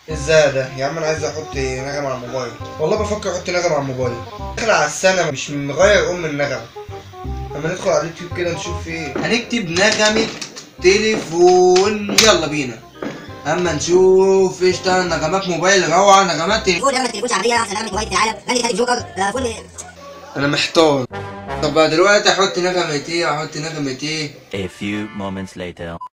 ازاي ده يا عم انا عايز احط نغمة على الموبايل والله بفكر احط نغمة على الموبايل داخل على السنة مش مغير ام النغمة اما ندخل على اليوتيوب كده نشوف في ايه هنكتب نغمة تليفون يلا بينا اما نشوف ايش ده نغمات موبايل روعة نغمات تليفون فول نغمة تليفون شعبية أحسن نغمة موبايل في العالم غني خالد جوكر آه، فول انا محتار طب دلوقتي احط نغمة ايه احط نغمة ايه A few moments later.